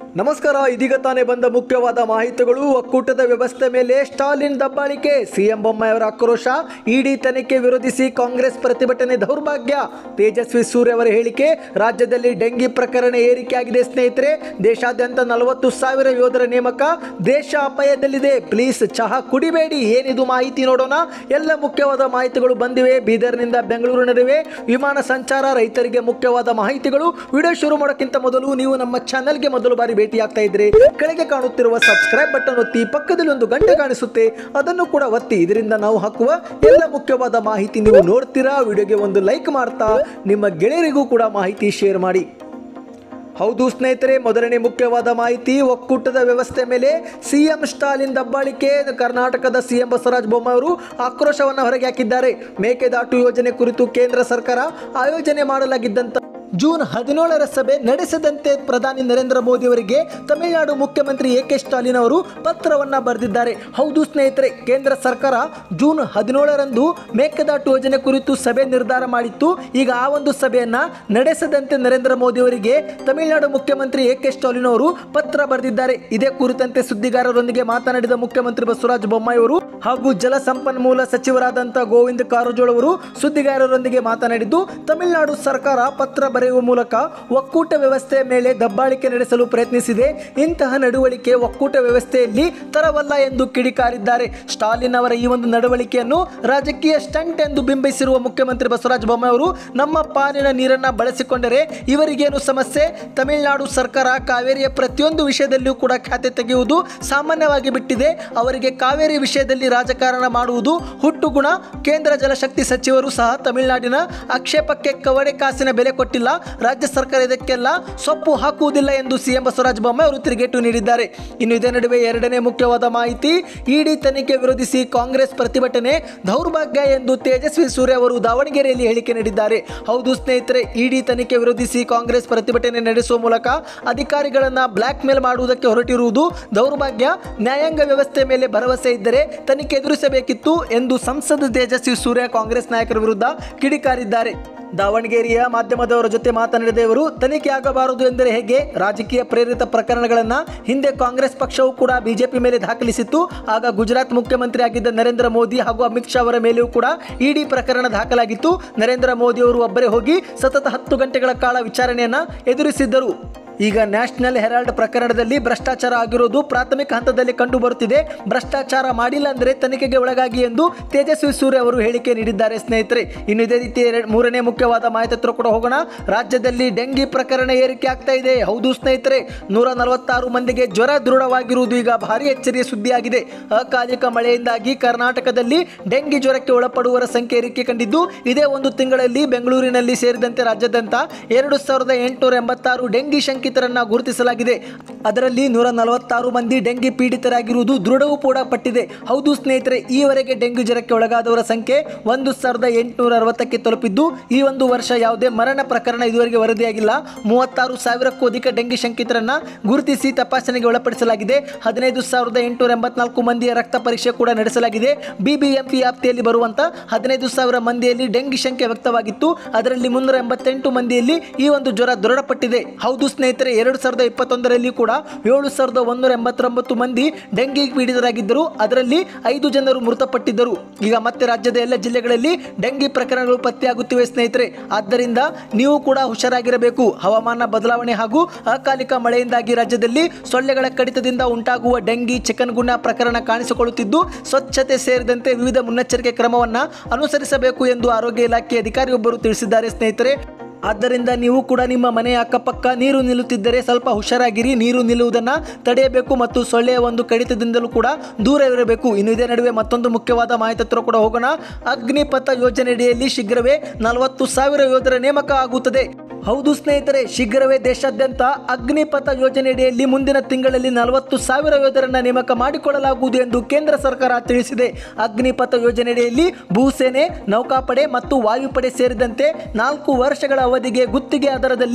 ನಮಸ್ಕಾರ ಇದೀಗ ತಾನೇ ಬಂದ ಮುಖ್ಯವಾದ ಮಾಹಿತಿಗಳು ಒಕ್ಕೂಟದ ವ್ಯವಸ್ಥೆ ಮೇಲೆ ಸ್ಟಾಲಿನ್ ದಬ್ಬಾಳಿಕೆ ಸಿಎಂ ಬೊಮ್ಮಾಯಿಯವರ ಆಕ್ರೋಶ ಇಡಿ ತನಿಖೆ ವಿರೋಧಿಸಿ ಕಾಂಗ್ರೆಸ್ ಪ್ರತಿಭಟನೆ ದೌರ್ಭಾಗ್ಯ ತೇಜಸ್ವಿ ಸೂರ್ಯ ಅವರ ಹೇಳಿಕೆ ರಾಜ್ಯದಲ್ಲಿ ಡೆಂಗಿ ಪ್ರಕರಣ ಏರಿಕೆಯಾಗಿದೆ ಸ್ನೇಹಿತರೆ ದೇಶಾದ್ಯಂತ ನಲವತ್ತು ಸಾವಿರ ಯೋಧರ ನೇಮಕ ದೇಶ ಅಪಾಯದಲ್ಲಿದೆ ಪ್ಲೀಸ್ ಚಹಾ ಕುಡಿಬೇಡಿ ಏನಿದು ಮಾಹಿತಿ ನೋಡೋಣ ಎಲ್ಲ ಮುಖ್ಯವಾದ ಮಾಹಿತಿಗಳು ಬಂದಿವೆ ಬೀದರ್ನಿಂದ ಬೆಂಗಳೂರು ನಡುವೆ ವಿಮಾನ ಸಂಚಾರ ರೈತರಿಗೆ ಮುಖ್ಯವಾದ ಮಾಹಿತಿಗಳು ವಿಡಿಯೋ ಶುರು ಮಾಡೋಕ್ಕಿಂತ ಮೊದಲು ನೀವು ನಮ್ಮ ಚಾನೆಲ್ಗೆ ಮೊದಲು ಬಾರಿ ಭೇಟಿ ಆಗ್ತಾ ಇದ್ರೆ ಕೆಳಗೆ ಕಾಣುತ್ತಿರುವ ಸಬ್ಸ್ಕ್ರೈಬ್ ಬಟನ್ ಒತ್ತಿ ಪಕ್ಕದಲ್ಲಿ ಒಂದು ಗಂಟೆ ಕಾಣಿಸುತ್ತೆ ಅದನ್ನು ಕೂಡ ಒತ್ತಿ ಇದರಿಂದ ನಾವು ಹಾಕುವ ಎಲ್ಲ ಮುಖ್ಯವಾದ ಮಾಹಿತಿ ನೀವು ನೋಡ್ತೀರಾ ವಿಡಿಯೋಗೆ ಒಂದು ಲೈಕ್ ಮಾಡ್ತಾ ನಿಮ್ಮ ಗೆಳೆಯರಿಗೂ ಕೂಡ ಮಾಹಿತಿ ಶೇರ್ ಮಾಡಿ ಹೌದು ಸ್ನೇಹಿತರೆ ಮೊದಲನೇ ಮುಖ್ಯವಾದ ಮಾಹಿತಿ ಒಕ್ಕೂಟದ ವ್ಯವಸ್ಥೆ ಮೇಲೆ ಸಿಎಂ ಸ್ಟಾಲಿನ್ ದಬ್ಬಾಳಿಕೆ ಕರ್ನಾಟಕದ ಸಿಎಂ ಬಸವರಾಜ ಬೊಮ್ಮಾಯಿ ಅವರು ಆಕ್ರೋಶವನ್ನು ಹೊರಗೆ ಹಾಕಿದ್ದಾರೆ ಮೇಕೆದಾಟು ಯೋಜನೆ ಕುರಿತು ಕೇಂದ್ರ ಸರ್ಕಾರ ಆಯೋಜನೆ ಮಾಡಲಾಗಿದ್ದಂತ ಜೂನ್ ಹದಿನೇಳರ ಸಭೆ ನಡೆಸದಂತೆ ಪ್ರಧಾನಿ ನರೇಂದ್ರ ಮೋದಿ ಅವರಿಗೆ ತಮಿಳುನಾಡು ಮುಖ್ಯಮಂತ್ರಿ ಎ ಕೆ ಸ್ಟಾಲಿನ್ ಅವರು ಪತ್ರವನ್ನ ಬರೆದಿದ್ದಾರೆ ಹೌದು ಸ್ನೇಹಿತರೆ ಕೇಂದ್ರ ಸರ್ಕಾರ ಜೂನ್ ಹದಿನೇಳರಂದು ಮೇಕೆದಾಟು ಯೋಜನೆ ಕುರಿತು ಸಭೆ ನಿರ್ಧಾರ ಮಾಡಿತ್ತು ಈಗ ಆ ಒಂದು ಸಭೆಯನ್ನ ನಡೆಸದಂತೆ ನರೇಂದ್ರ ಮೋದಿ ಅವರಿಗೆ ತಮಿಳುನಾಡು ಮುಖ್ಯಮಂತ್ರಿ ಎ ಕೆ ಸ್ಟಾಲಿನ್ ಅವರು ಪತ್ರ ಬರೆದಿದ್ದಾರೆ ಇದೇ ಕುರಿತಂತೆ ಸುದ್ದಿಗಾರರೊಂದಿಗೆ ಮಾತನಾಡಿದ ಮುಖ್ಯಮಂತ್ರಿ ಬಸವರಾಜ ಬೊಮ್ಮಾಯಿ ಅವರು ಹಾಗೂ ಜಲಸಂಪನ್ಮೂಲ ಸಚಿವರಾದಂಥ ಗೋವಿಂದ ಕಾರಜೋಳ ಅವರು ಸುದ್ದಿಗಾರರೊಂದಿಗೆ ಮಾತನಾಡಿದ್ದು ತಮಿಳುನಾಡು ಸರ್ಕಾರ ಪತ್ರ ಬರೆಯುವ ಮೂಲಕ ಒಕ್ಕೂಟ ವ್ಯವಸ್ಥೆ ಮೇಲೆ ದಬ್ಬಾಳಿಕೆ ನಡೆಸಲು ಪ್ರಯತ್ನಿಸಿದೆ ಇಂತಹ ನಡವಳಿಕೆ ಒಕ್ಕೂಟ ವ್ಯವಸ್ಥೆಯಲ್ಲಿ ತರವಲ್ಲ ಎಂದು ಕಿಡಿಕಾರಿದ್ದಾರೆ ಸ್ಟಾಲಿನ್ ಅವರ ಈ ಒಂದು ನಡವಳಿಕೆಯನ್ನು ರಾಜಕೀಯ ಸ್ಟಂಟ್ ಎಂದು ಬಿಂಬಿಸಿರುವ ಮುಖ್ಯಮಂತ್ರಿ ಬಸವರಾಜ ಬೊಮ್ಮಾಯಿ ಅವರು ನಮ್ಮ ಪಾಲಿನ ನೀರನ್ನ ಬಳಸಿಕೊಂಡರೆ ಇವರಿಗೇನು ಸಮಸ್ಯೆ ತಮಿಳುನಾಡು ಸರ್ಕಾರ ಕಾವೇರಿಯ ಪ್ರತಿಯೊಂದು ವಿಷಯದಲ್ಲಿಯೂ ಕೂಡ ಖಾತೆ ತೆಗೆಯುವುದು ಸಾಮಾನ್ಯವಾಗಿ ಬಿಟ್ಟಿದೆ ಅವರಿಗೆ ಕಾವೇರಿ ವಿಷಯದಲ್ಲಿ ರಾಜಕಾರಣ ಮಾಡುವುದು ಹುಟ್ಟು ಗುಣ ಕೇಂದ್ರ ಜಲಶಕ್ತಿ ಸಚಿವರು ಸಹ ತಮಿಳುನಾಡಿನ ಆಕ್ಷೇಪಕ್ಕೆ ಕವಡೆ ಕಾಸಿನ ಬೆಲೆ ಕೊಟ್ಟಿಲ್ಲ ರಾಜ್ಯ ಸರ್ಕಾರ ಇದಕ್ಕೆಲ್ಲ ಸೊಪ್ಪು ಹಾಕುವುದಿಲ್ಲ ಎಂದು ಸಿಎಂ ಬಸವರಾಜ ಬೊಮ್ಮಾಯಿ ಅವರು ತಿರುಗೇಟು ನೀಡಿದ್ದಾರೆ ಇನ್ನು ಇದೇ ನಡುವೆ ಎರಡನೇ ಮುಖ್ಯವಾದ ಮಾಹಿತಿ ಇಡಿ ತನಿಖೆ ವಿರೋಧಿಸಿ ಕಾಂಗ್ರೆಸ್ ಪ್ರತಿಭಟನೆ ದೌರ್ಭಾಗ್ಯ ಎಂದು ತೇಜಸ್ವಿ ಸೂರ್ಯ ಅವರು ದಾವಣಗೆರೆಯಲ್ಲಿ ಹೇಳಿಕೆ ನೀಡಿದ್ದಾರೆ ಹೌದು ಸ್ನೇಹಿತರೆ ಇಡಿ ತನಿಖೆ ವಿರೋಧಿಸಿ ಕಾಂಗ್ರೆಸ್ ಪ್ರತಿಭಟನೆ ನಡೆಸುವ ಮೂಲಕ ಅಧಿಕಾರಿಗಳನ್ನ ಬ್ಲಾಕ್ ಮೇಲ್ ಮಾಡುವುದಕ್ಕೆ ಹೊರಟಿರುವುದು ದೌರ್ಭಾಗ್ಯ ನ್ಯಾಯಾಂಗ ವ್ಯವಸ್ಥೆ ಮೇಲೆ ಭರವಸೆ ಇದ್ದರೆ ತನಿಖೆ ಎದುರಿಸಬೇಕಿತ್ತು ಎಂದು ಸಂಸದ ತೇಜಸ್ವಿ ಸೂರ್ಯ ಕಾಂಗ್ರೆಸ್ ನಾಯಕರ ವಿರುದ್ಧ ಕಿಡಿಕಾರಿದ್ದಾರೆ ದಾವಣಗೆರೆಯ ಮಾಧ್ಯಮದವರ ಜೊತೆ ಮಾತನಾಡಿದ ಇವರು ತನಿಖೆ ಆಗಬಾರದು ಎಂದರೆ ಹೇಗೆ ರಾಜಕೀಯ ಪ್ರೇರಿತ ಪ್ರಕರಣಗಳನ್ನು ಹಿಂದೆ ಕಾಂಗ್ರೆಸ್ ಪಕ್ಷವು ಕೂಡ ಬಿಜೆಪಿ ಮೇಲೆ ದಾಖಲಿಸಿತ್ತು ಆಗ ಗುಜರಾತ್ ಮುಖ್ಯಮಂತ್ರಿ ಆಗಿದ್ದ ನರೇಂದ್ರ ಮೋದಿ ಹಾಗೂ ಅಮಿತ್ ಶಾ ಅವರ ಮೇಲೆಯೂ ಕೂಡ ಇಡಿ ಪ್ರಕರಣ ದಾಖಲಾಗಿತ್ತು ನರೇಂದ್ರ ಮೋದಿ ಅವರು ಒಬ್ಬರೇ ಹೋಗಿ ಸತತ ಹತ್ತು ಗಂಟೆಗಳ ಕಾಲ ವಿಚಾರಣೆಯನ್ನ ಎದುರಿಸಿದ್ದರು ಈಗ ನ್ಯಾಷನಲ್ ಹೆರಾಲ್ಡ್ ಪ್ರಕರಣದಲ್ಲಿ ಭ್ರಷ್ಟಾಚಾರ ಆಗಿರೋದು ಪ್ರಾಥಮಿಕ ಹಂತದಲ್ಲಿ ಕಂಡು ಬರುತ್ತಿದೆ ಭ್ರಷ್ಟಾಚಾರ ಮಾಡಿಲ್ಲ ಅಂದರೆ ತನಿಖೆಗೆ ಒಳಗಾಗಿ ಎಂದು ತೇಜಸ್ವಿ ಸೂರ್ಯ ಅವರು ಹೇಳಿಕೆ ನೀಡಿದ್ದಾರೆ ಸ್ನೇಹಿತರೆ ಇನ್ನು ಇದೇ ರೀತಿ ಎರಡು- ಮೂರನೇ ಮುಖ್ಯವಾದ ಮಾಹಿತಿ ಹತ್ರ ಕೂಡ ಹೋಗೋಣ ರಾಜ್ಯದಲ್ಲಿ ಡೆಂಗಿ ಪ್ರಕರಣ ಏರಿಕೆ ಆಗ್ತಾ ಇದೆ ಹೌದು ಸ್ನೇಹಿತರೆ ನೂರ ನಲವತ್ತಾರು ಮಂದಿಗೆ ಜ್ವರ ದೃಢವಾಗಿರುವುದು ಈಗ ಭಾರಿ ಎಚ್ಚರಿಯ ಸುದ್ದಿಯಾಗಿದೆ ಅಕಾಲಿಕ ಮಳೆಯಿಂದಾಗಿ ಕರ್ನಾಟಕದಲ್ಲಿ ಡೆಂಗಿ ಜ್ವರಕ್ಕೆ ಒಳಪಡುವವರ ಸಂಖ್ಯೆ ಏರಿಕೆ ಕಂಡಿದ್ದು ಇದೇ ಒಂದು ತಿಂಗಳಲ್ಲಿ ಬೆಂಗಳೂರಿನಲ್ಲಿ ಸೇರಿದಂತೆ ರಾಜ್ಯಾದ್ಯಂತ ಎರಡು ಸಾವಿರದ ಎಂಟುನೂರ ಎಂಬತ್ತಾರು ಡೆಂಗಿ ಶಂಕಿತರನ್ನ ಗುರುತಿಸಲಾಗಿದೆ ಅದರಲ್ಲಿ ನೂರ ನಲವತ್ತಾರು ಮಂದಿ ಡೆಂಗಿ ಪೀಡಿತರಾಗಿರುವುದು ದೃಢವೂ ಕೂಡ ಪಟ್ಟಿದೆ ಹೌದು ಸ್ನೇಹಿತರೆ ಈವರೆಗೆ ಡೆಂಗ್ಯೂ ಜ್ವರಕ್ಕೆ ಒಳಗಾದವರ ಸಂಖ್ಯೆ ಒಂದು ಸಾವಿರದ ಎಂಟುನೂರ ಅರವತ್ತಕ್ಕೆ ತಲುಪಿದ್ದು ಈ ಒಂದು ವರ್ಷ ಯಾವುದೇ ಮರಣ ಪ್ರಕರಣ ಇದುವರೆಗೆ ವರದಿಯಾಗಿಲ್ಲ ಮೂವತ್ತಾರು ಸಾವಿರಕ್ಕೂ ಅಧಿಕ ಡೆಂಗಿ ಶಂಕಿತರನ್ನ ಗುರುತಿಸಿ ತಪಾಸಣೆಗೆ ಒಳಪಡಿಸಲಾಗಿದೆ ಹದಿನೈದು ಸಾವಿರದ ಎಂಟುನೂರ ಎಂಬತ್ನಾಲ್ಕು ಮಂದಿಯ ರಕ್ತ ಪರೀಕ್ಷೆ ಕೂಡ ನಡೆಸಲಾಗಿದೆ ಬಿಬಿಎಂಪಿ ವ್ಯಾಪ್ತಿಯಲ್ಲಿ ಬರುವಂತ ಹದಿನೈದು ಸಾವಿರ ಮಂದಿಯಲ್ಲಿ ಡೆಂಗಿ ಶಂಕೆ ವ್ಯಕ್ತವಾಗಿತ್ತು ಅದರಲ್ಲಿ ಮುನ್ನೂರ ಎಂಬತ್ತೆಂಟು ಮಂದಿಯಲ್ಲಿ ಈ ಒಂದು ಜ್ವರ ದೃಢಪಟ್ಟಿದೆ ಹೌದು ಸ್ನೇಹಿತರೆ ಎರಡು ಸಾವಿರದ ಇಪ್ಪತ್ತೊಂದರಲ್ಲಿ ಕೂಡ ಏಳು ಸಾವಿರದ ಒಂದೂರ ಎಂಬತ್ತೊಂಬತ್ತು ಮಂದಿ ಡೆಂಗಿ ಪೀಡಿತರಾಗಿದ್ದರು ಅದರಲ್ಲಿ ಐದು ಜನರು ಮೃತಪಟ್ಟಿದ್ದರು ಈಗ ಮತ್ತೆ ರಾಜ್ಯದ ಎಲ್ಲ ಜಿಲ್ಲೆಗಳಲ್ಲಿ ಡೆಂಗಿ ಪ್ರಕರಣಗಳು ಪತ್ತೆಯಾಗುತ್ತಿವೆ ಸ್ನೇಹಿತರೆ ಆದ್ದರಿಂದ ನೀವು ಕೂಡ ಹುಷಾರಾಗಿರಬೇಕು ಹವಾಮಾನ ಬದಲಾವಣೆ ಹಾಗೂ ಅಕಾಲಿಕ ಮಳೆಯಿಂದಾಗಿ ರಾಜ್ಯದಲ್ಲಿ ಸೊಳ್ಳೆಗಳ ಕಡಿತದಿಂದ ಉಂಟಾಗುವ ಡೆಂಗಿ ಚಿಕನ್ ಗುಣ ಪ್ರಕರಣ ಕಾಣಿಸಿಕೊಳ್ಳುತ್ತಿದ್ದು ಸ್ವಚ್ಛತೆ ಸೇರಿದಂತೆ ವಿವಿಧ ಮುನ್ನೆಚ್ಚರಿಕೆ ಕ್ರಮವನ್ನು ಅನುಸರಿಸಬೇಕು ಎಂದು ಆರೋಗ್ಯ ಇಲಾಖೆ ಅಧಿಕಾರಿಯೊಬ್ಬರು ತಿಳಿಸಿದ್ದಾರೆ ಸ್ನೇಹಿತರೆ ಆದ್ದರಿಂದ ನೀವು ಕೂಡ ನಿಮ್ಮ ಮನೆಯ ಅಕ್ಕಪಕ್ಕ ನೀರು ನಿಲ್ಲುತ್ತಿದ್ದರೆ ಸ್ವಲ್ಪ ಹುಷಾರಾಗಿರಿ ನೀರು ನಿಲ್ಲುವುದನ್ನು ತಡೆಯಬೇಕು ಮತ್ತು ಸೊಳ್ಳೆಯ ಒಂದು ಕಡಿತದಿಂದಲೂ ಕೂಡ ದೂರವಿರಬೇಕು ಇನ್ನು ಇದೇ ನಡುವೆ ಮತ್ತೊಂದು ಮುಖ್ಯವಾದ ಮಾಹಿತಿ ಹತ್ರ ಕೂಡ ಹೋಗೋಣ ಅಗ್ನಿಪಥ ಯೋಜನೆಯಡಿಯಲ್ಲಿ ಶೀಘ್ರವೇ ನಲವತ್ತು ಸಾವಿರ ಯೋಧರ ನೇಮಕ ಆಗುತ್ತದೆ ಹೌದು ಸ್ನೇಹಿತರೆ ಶೀಘ್ರವೇ ದೇಶಾದ್ಯಂತ ಅಗ್ನಿಪಥ ಯೋಜನೆಯಡಿಯಲ್ಲಿ ಮುಂದಿನ ತಿಂಗಳಲ್ಲಿ ನಲವತ್ತು ಸಾವಿರ ಯೋಧರನ್ನ ನೇಮಕ ಮಾಡಿಕೊಳ್ಳಲಾಗುವುದು ಎಂದು ಕೇಂದ್ರ ಸರ್ಕಾರ ತಿಳಿಸಿದೆ ಅಗ್ನಿಪಥ ಯೋಜನೆಯಡಿಯಲ್ಲಿ ಭೂಸೇನೆ ನೌಕಾಪಡೆ ಮತ್ತು ವಾಯುಪಡೆ ಸೇರಿದಂತೆ ನಾಲ್ಕು ವರ್ಷಗಳ ಅವಧಿಗೆ ಗುತ್ತಿಗೆ ಆಧಾರದಲ್ಲಿ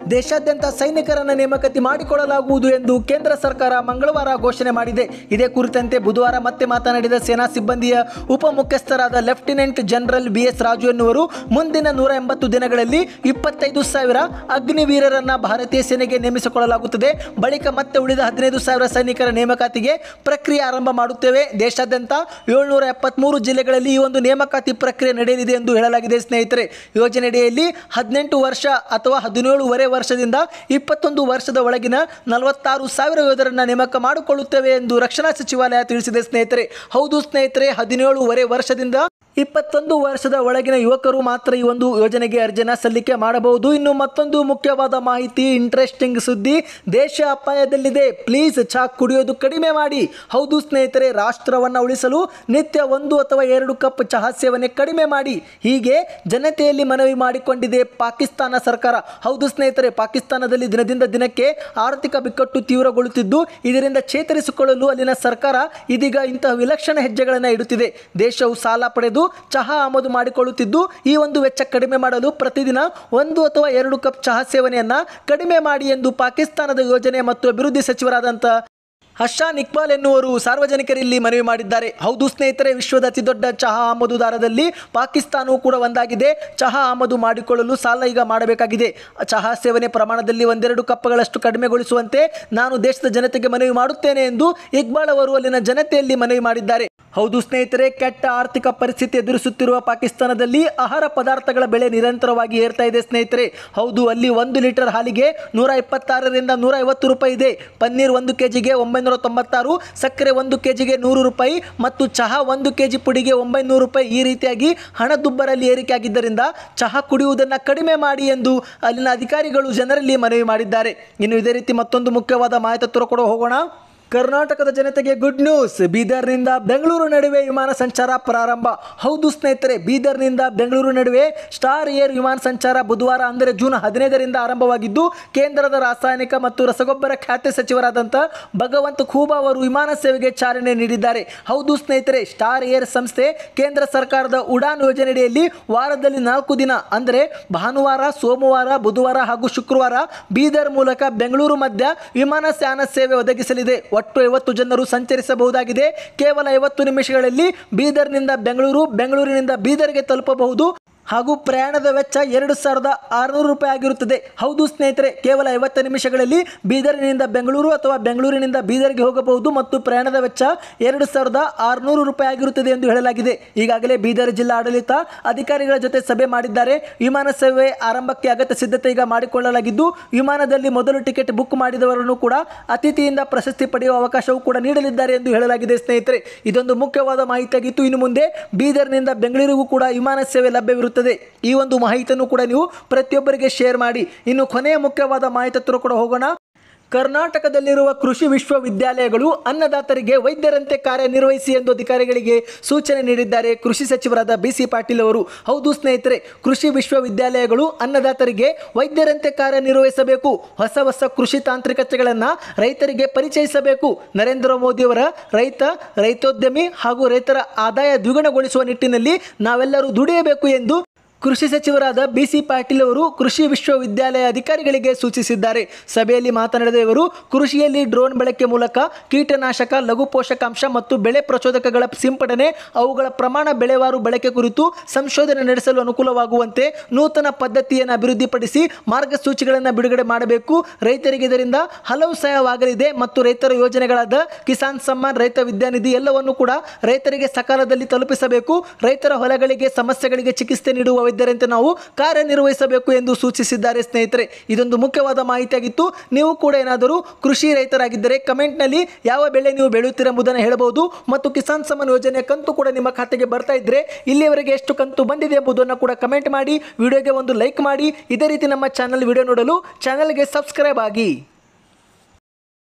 ದೇಶಾದ್ಯಂತ ಸೈನಿಕರನ್ನ ನೇಮಕಾತಿ ಮಾಡಿಕೊಳ್ಳಲಾಗುವುದು ಎಂದು ಕೇಂದ್ರ ಸರ್ಕಾರ ಮಂಗಳವಾರ ಘೋಷಣೆ ಮಾಡಿದೆ ಇದೇ ಕುರಿತಂತೆ ಬುಧವಾರ ಮತ್ತೆ ಮಾತನಾಡಿದ ಸೇನಾ ಸಿಬ್ಬಂದಿಯ ಉಪ ಮುಖ್ಯಸ್ಥರಾದ lieutenant general B S Raju ಎನ್ನುವರು ಮುಂದಿನ ನೂರ ಎಂಬತ್ತು ದಿನಗಳಲ್ಲಿ ಇಪ್ಪತ್ತೈದು ಸಾವಿರ ಅಗ್ನಿವೀರರನ್ನ ಭಾರತೀಯ ಸೇನೆಗೆ ನೇಮಿಸಿಕೊಳ್ಳಲಾಗುತ್ತದೆ ಬಳಿಕ ಮತ್ತೆ ಉಳಿದ ಹದಿನೈದು ಸಾವಿರ ಸೈನಿಕರ ನೇಮಕಾತಿಗೆ ಪ್ರಕ್ರಿಯೆ ಆರಂಭ ಮಾಡುತ್ತೇವೆ ದೇಶಾದ್ಯಂತ ಏಳ್ನೂರ ಎಪ್ಪತ್ಮೂರು ಜಿಲ್ಲೆಗಳಲ್ಲಿ ಈ ಒಂದು ನೇಮಕಾತಿ ಪ್ರಕ್ರಿಯೆ ನಡೆಯಲಿದೆ ಎಂದು ಹೇಳಲಾಗಿದೆ ಸ್ನೇಹಿತರೆ ಯೋಜನೆಯಡಿಯಲ್ಲಿ ಹದಿನೆಂಟು ವರ್ಷ ಅಥವಾ ಹದಿನೇಳುವರೆ ವರ್ಷದಿಂದ ಇಪ್ಪತ್ತೊಂದು ವರ್ಷದ ಒಳಗಿನ ನಲವತ್ತಾರು ಸಾವಿರ ಯೋಧರನ್ನ ನೇಮಕ ಮಾಡಿಕೊಳ್ಳುತ್ತೇವೆ ಎಂದು ರಕ್ಷಣಾ ಸಚಿವಾಲಯ ತಿಳಿಸಿದೆ ಸ್ನೇಹಿತರೆ ಹೌದು ಸ್ನೇಹಿತರೆ ಹದಿನೇಳುವರೆ ವರ್ಷದಿಂದ ಇಪ್ಪತ್ತೊಂದು ವರ್ಷದ ಒಳಗಿನ ಯುವಕರು ಮಾತ್ರ ಈ ಒಂದು ಯೋಜನೆಗೆ ಅರ್ಜಿನ ಸಲ್ಲಿಕೆ ಮಾಡಬಹುದು ಇನ್ನು ಮತ್ತೊಂದು ಮುಖ್ಯವಾದ ಮಾಹಿತಿ ಇಂಟ್ರೆಸ್ಟಿಂಗ್ ಸುದ್ದಿ ದೇಶ ಅಪಾಯದಲ್ಲಿದೆ ಪ್ಲೀಸ್ ಚಾ ಕುಡಿಯೋದು ಕಡಿಮೆ ಮಾಡಿ ಹೌದು ಸ್ನೇಹಿತರೆ ರಾಷ್ಟ್ರವನ್ನು ಉಳಿಸಲು ನಿತ್ಯ ಒಂದು ಅಥವಾ ಎರಡು ಕಪ್ ಚಹಾ ಸೇವನೆ ಕಡಿಮೆ ಮಾಡಿ ಹೀಗೆ ಜನತೆಯಲ್ಲಿ ಮನವಿ ಮಾಡಿಕೊಂಡಿದೆ ಪಾಕಿಸ್ತಾನ ಸರ್ಕಾರ ಹೌದು ಸ್ನೇಹಿತರೆ ಪಾಕಿಸ್ತಾನದಲ್ಲಿ ದಿನದಿಂದ ದಿನಕ್ಕೆ ಆರ್ಥಿಕ ಬಿಕ್ಕಟ್ಟು ತೀವ್ರಗೊಳ್ಳುತ್ತಿದ್ದು ಇದರಿಂದ ಚೇತರಿಸಿಕೊಳ್ಳಲು ಅಲ್ಲಿನ ಸರ್ಕಾರ ಇದೀಗ ಇಂತಹ ವಿಲಕ್ಷಣ ಹೆಜ್ಜೆಗಳನ್ನು ಇಡುತ್ತಿದೆ ದೇಶವು ಸಾಲ ಪಡೆದು ಚಹಾ ಆಮದು ಮಾಡಿಕೊಳ್ಳುತ್ತಿದ್ದು ಈ ಒಂದು ವೆಚ್ಚ ಕಡಿಮೆ ಮಾಡಲು ಪ್ರತಿದಿನ ಒಂದು ಅಥವಾ ಎರಡು ಕಪ್ ಚಹಾ ಸೇವನೆಯನ್ನ ಕಡಿಮೆ ಮಾಡಿ ಎಂದು ಪಾಕಿಸ್ತಾನದ ಯೋಜನೆ ಮತ್ತು ಅಭಿವೃದ್ಧಿ ಸಚಿವರಾದಂಥ ಹರ್ಷಾನ್ ಇಕ್ಬಾಲ್ ಎನ್ನುವರು ಸಾರ್ವಜನಿಕರಲ್ಲಿ ಮನವಿ ಮಾಡಿದ್ದಾರೆ ಹೌದು ಸ್ನೇಹಿತರೆ ವಿಶ್ವದ ಅತಿದೊಡ್ಡ ಚಹಾ ಆಮದುದಾರರಲ್ಲಿ ಪಾಕಿಸ್ತಾನವೂ ಕೂಡ ಒಂದಾಗಿದೆ ಚಹಾ ಆಮದು ಮಾಡಿಕೊಳ್ಳಲು ಸಾಲ ಈಗ ಮಾಡಬೇಕಾಗಿದೆ ಚಹಾ ಸೇವನೆ ಪ್ರಮಾಣದಲ್ಲಿ ಒಂದೆರಡು ಕಪ್ಗಳಷ್ಟು ಕಡಿಮೆಗೊಳಿಸುವಂತೆ ನಾನು ದೇಶದ ಜನತೆಗೆ ಮನವಿ ಮಾಡುತ್ತೇನೆ ಎಂದು ಇಕ್ಬಾಲ್ ಅವರು ಅಲ್ಲಿನ ಜನತೆಯಲ್ಲಿ ಮನವಿ ಮಾಡಿದ್ದಾರೆ ಹೌದು ಸ್ನೇಹಿತರೆ ಕೆಟ್ಟ ಆರ್ಥಿಕ ಪರಿಸ್ಥಿತಿ ಎದುರಿಸುತ್ತಿರುವ ಪಾಕಿಸ್ತಾನದಲ್ಲಿ ಆಹಾರ ಪದಾರ್ಥಗಳ ಬೆಲೆ ನಿರಂತರವಾಗಿ ಏರ್ತಾ ಇದೆ ಸ್ನೇಹಿತರೆ ಹೌದು ಅಲ್ಲಿ ಒಂದು ಲೀಟರ್ ಹಾಲಿಗೆ ನೂರ ಇಪ್ಪತ್ತಾರರಿಂದ ನೂರ ಐವತ್ತು ರೂಪಾಯಿ ಇದೆ ಪನ್ನೀರ್ ಒಂದು ಕೆಜಿಗೆ ಒಂಬೈನೂರ ತೊಂಬತ್ತಾರು ಸಕ್ಕರೆ ಒಂದು ಕೆಜಿಗೆ ನೂರು ರೂಪಾಯಿ ಮತ್ತು ಚಹಾ ಒಂದು ಕೆಜಿ ಪುಡಿಗೆ ಒಂಬೈನೂರು ರೂಪಾಯಿ ಈ ರೀತಿಯಾಗಿ ಹಣದುಬ್ಬರಲ್ಲಿ ಏರಿಕೆ ಆಗಿದ್ದರಿಂದ ಚಹಾ ಕುಡಿಯುವುದನ್ನು ಕಡಿಮೆ ಮಾಡಿ ಎಂದು ಅಲ್ಲಿನ ಅಧಿಕಾರಿಗಳು ಜನರಲ್ಲಿ ಮನವಿ ಮಾಡಿದ್ದಾರೆ ಇನ್ನು ಇದೇ ರೀತಿ ಮತ್ತೊಂದು ಮುಖ್ಯವಾದ ಮಾಹಿತಿ ಹತ್ತಿರ ಕೂಡ ಹೋಗೋಣ ಕರ್ನಾಟಕದ ಜನತೆಗೆ ಗುಡ್ ನ್ಯೂಸ್ ಬೀದರ್ನಿಂದ ಬೆಂಗಳೂರು ನಡುವೆ ವಿಮಾನ ಸಂಚಾರ ಪ್ರಾರಂಭ ಹೌದು ಸ್ನೇಹಿತರೆ ಬೀದರ್ನಿಂದ ಬೆಂಗಳೂರು ನಡುವೆ ಸ್ಟಾರ್ ಏರ್ ವಿಮಾನ ಸಂಚಾರ ಬುಧವಾರ ಅಂದರೆ ಜೂನ್ ಹದಿನೈದರಿಂದ ಆರಂಭವಾಗಿದ್ದು ಕೇಂದ್ರದ ರಾಸಾಯನಿಕ ಮತ್ತು ರಸಗೊಬ್ಬರ ಖಾತೆ ಸಚಿವರಾದಂಥ ಭಗವಂತ್ ಖೂಬಾ ಅವರು ವಿಮಾನ ಸೇವೆಗೆ ಚಾಲನೆ ನೀಡಿದ್ದಾರೆ ಹೌದು ಸ್ನೇಹಿತರೆ ಸ್ಟಾರ್ ಏರ್ ಸಂಸ್ಥೆ ಕೇಂದ್ರ ಸರ್ಕಾರದ ಉಡಾನ್ ಯೋಜನೆಯಡಿಯಲ್ಲಿ ವಾರದಲ್ಲಿ ನಾಲ್ಕು ದಿನ ಅಂದರೆ ಭಾನುವಾರ ಸೋಮವಾರ ಬುಧವಾರ ಹಾಗೂ ಶುಕ್ರವಾರ ಬೀದರ್ ಮೂಲಕ ಬೆಂಗಳೂರು ಮಧ್ಯ ವಿಮಾನಯಾನ ಸೇವೆ ಒದಗಿಸಲಿದೆ ಒಟ್ಟು ಐವತ್ತು ಜನರು ಸಂಚರಿಸಬಹುದಾಗಿದೆ ಕೇವಲ ಐವತ್ತು ನಿಮಿಷಗಳಲ್ಲಿ ಬೀದರ್ನಿಂದ ಬೆಂಗಳೂರು ಬೆಂಗಳೂರಿನಿಂದ ಬೀದರ್ಗೆ ತಲುಪಬಹುದು ಹಾಗೂ ಪ್ರಯಾಣದ ವೆಚ್ಚ ಎರಡು ಸಾವಿರದ ಆರುನೂರು ರೂಪಾಯಿ ಆಗಿರುತ್ತದೆ ಹೌದು ಸ್ನೇಹಿತರೆ ಕೇವಲ ಐವತ್ತು ನಿಮಿಷಗಳಲ್ಲಿ ಬೀದರಿನಿಂದ ಬೆಂಗಳೂರು ಅಥವಾ ಬೆಂಗಳೂರಿನಿಂದ ಬೀದರ್ಗೆ ಹೋಗಬಹುದು ಮತ್ತು ಪ್ರಯಾಣದ ವೆಚ್ಚ ಎರಡು ಸಾವಿರದ ಆರುನೂರು ರೂಪಾಯಿ ಆಗಿರುತ್ತದೆ ಎಂದು ಹೇಳಲಾಗಿದೆ ಈಗಾಗಲೇ ಬೀದರ್ ಜಿಲ್ಲಾ ಆಡಳಿತ ಅಧಿಕಾರಿಗಳ ಜೊತೆ ಸಭೆ ಮಾಡಿದ್ದಾರೆ ವಿಮಾನ ಸೇವೆ ಆರಂಭಕ್ಕೆ ಅಗತ್ಯ ಸಿದ್ಧತೆ ಈಗ ಮಾಡಿಕೊಳ್ಳಲಾಗಿದ್ದು ವಿಮಾನದಲ್ಲಿ ಮೊದಲು ಟಿಕೆಟ್ ಬುಕ್ ಮಾಡಿದವರನ್ನು ಕೂಡ ಅತಿಥಿಯಿಂದ ಪ್ರಶಸ್ತಿ ಪಡೆಯುವ ಅವಕಾಶವೂ ಕೂಡ ನೀಡಲಿದ್ದಾರೆ ಎಂದು ಹೇಳಲಾಗಿದೆ ಸ್ನೇಹಿತರೆ ಇದೊಂದು ಮುಖ್ಯವಾದ ಮಾಹಿತಿಯಾಗಿತ್ತು ಇನ್ನು ಮುಂದೆ ಬೀದರ್ನಿಂದ ಬೆಂಗಳೂರಿಗೂ ಕೂಡ ವಿಮಾನ ಸೇವೆ ಲಭ್ಯವಿರುತ್ತದೆ ಈ ಒಂದು ಮಾಹಿತಿಯನ್ನು ಕೂಡ ನೀವು ಪ್ರತಿಯೊಬ್ಬರಿಗೆ ಶೇರ್ ಮಾಡಿ ಇನ್ನು ಕೊನೆಯ ಮುಖ್ಯವಾದ ಮಾಹಿತಿ ಹತ್ತಿರ ಕೂಡ ಹೋಗೋಣ ಕರ್ನಾಟಕದಲ್ಲಿರುವ ಕೃಷಿ ವಿಶ್ವವಿದ್ಯಾಲಯಗಳು ಅನ್ನದಾತರಿಗೆ ವೈದ್ಯರಂತೆ ಕಾರ್ಯನಿರ್ವಹಿಸಿ ಎಂದು ಅಧಿಕಾರಿಗಳಿಗೆ ಸೂಚನೆ ನೀಡಿದ್ದಾರೆ ಕೃಷಿ ಸಚಿವರಾದ ಬಿ ಸಿ ಪಾಟೀಲ್ ಅವರು ಹೌದು ಸ್ನೇಹಿತರೆ ಕೃಷಿ ವಿಶ್ವವಿದ್ಯಾಲಯಗಳು ಅನ್ನದಾತರಿಗೆ ವೈದ್ಯರಂತೆ ಕಾರ್ಯನಿರ್ವಹಿಸಬೇಕು ಹೊಸ ಹೊಸ ಕೃಷಿ ತಾಂತ್ರಿಕತೆಗಳನ್ನು ರೈತರಿಗೆ ಪರಿಚಯಿಸಬೇಕು ನರೇಂದ್ರ ಮೋದಿಯವರ ರೈತ ರೈತೋದ್ಯಮಿ ಹಾಗೂ ರೈತರ ಆದಾಯ ದ್ವಿಗುಣಗೊಳಿಸುವ ನಿಟ್ಟಿನಲ್ಲಿ ನಾವೆಲ್ಲರೂ ದುಡಿಯಬೇಕು ಎಂದು ಕೃಷಿ ಸಚಿವರಾದ ಬಿ ಸಿ ಪಾಟೀಲ್ ಅವರು ಕೃಷಿ ವಿಶ್ವವಿದ್ಯಾಲಯ ಅಧಿಕಾರಿಗಳಿಗೆ ಸೂಚಿಸಿದ್ದಾರೆ ಸಭೆಯಲ್ಲಿ ಮಾತನಾಡಿದ ಇವರು ಕೃಷಿಯಲ್ಲಿ ಡ್ರೋನ್ ಬಳಕೆ ಮೂಲಕ ಕೀಟನಾಶಕ ಲಘು ಪೋಷಕಾಂಶ ಮತ್ತು ಬೆಳೆ ಪ್ರಚೋದಕಗಳ ಸಿಂಪಡಣೆ ಅವುಗಳ ಪ್ರಮಾಣ ಬೆಳೆವಾರು ಬಳಕೆ ಕುರಿತು ಸಂಶೋಧನೆ ನಡೆಸಲು ಅನುಕೂಲವಾಗುವಂತೆ ನೂತನ ಪದ್ಧತಿಯನ್ನು ಅಭಿವೃದ್ಧಿಪಡಿಸಿ ಮಾರ್ಗಸೂಚಿಗಳನ್ನು ಬಿಡುಗಡೆ ಮಾಡಬೇಕು ರೈತರಿಗೆ ಇದರಿಂದ ಹಲವು ಸಹಾಯವಾಗಲಿದೆ ಮತ್ತು ರೈತರ ಯೋಜನೆಗಳಾದ ಕಿಸಾನ್ ಸಮ್ಮಾನ್ ರೈತ ವಿದ್ಯಾನಿಧಿ ಎಲ್ಲವನ್ನು ಕೂಡ ರೈತರಿಗೆ ಸಕಾಲದಲ್ಲಿ ತಲುಪಿಸಬೇಕು ರೈತರ ಹೊಲಗಳಿಗೆ ಸಮಸ್ಯೆಗಳಿಗೆ ಚಿಕಿತ್ಸೆ ನೀಡುವ ವೈದ್ಯರಂತೆ ನಾವು ಕಾರ್ಯನಿರ್ವಹಿಸಬೇಕು ಎಂದು ಸೂಚಿಸಿದ್ದಾರೆ ಸ್ನೇಹಿತರೆ ಇದೊಂದು ಮುಖ್ಯವಾದ ಮಾಹಿತಿಯಾಗಿತ್ತು ನೀವು ಕೂಡ ಏನಾದರೂ ಕೃಷಿ ರೈತರಾಗಿದ್ದರೆ ಕಮೆಂಟ್ನಲ್ಲಿ ಯಾವ ಬೆಳೆ ನೀವು ಬೆಳೆಯುತ್ತೀರೆಂಬುದನ್ನು ಹೇಳಬಹುದು ಮತ್ತು ಕಿಸಾನ್ ಸಮ್ಮಾನ್ ಯೋಜನೆಯ ಕಂತು ಕೂಡ ನಿಮ್ಮ ಖಾತೆಗೆ ಬರ್ತಾ ಇದ್ದರೆ ಇಲ್ಲಿಯವರೆಗೆ ಎಷ್ಟು ಕಂತು ಬಂದಿದೆ ಎಂಬುದನ್ನು ಕೂಡ ಕಮೆಂಟ್ ಮಾಡಿ ವಿಡಿಯೋಗೆ ಒಂದು ಲೈಕ್ ಮಾಡಿ ಇದೇ ರೀತಿ ನಮ್ಮ ಚಾನಲ್ ವಿಡಿಯೋ ನೋಡಲು ಚಾನಲ್ಗೆ ಸಬ್ಸ್ಕ್ರೈಬ್ ಆಗಿ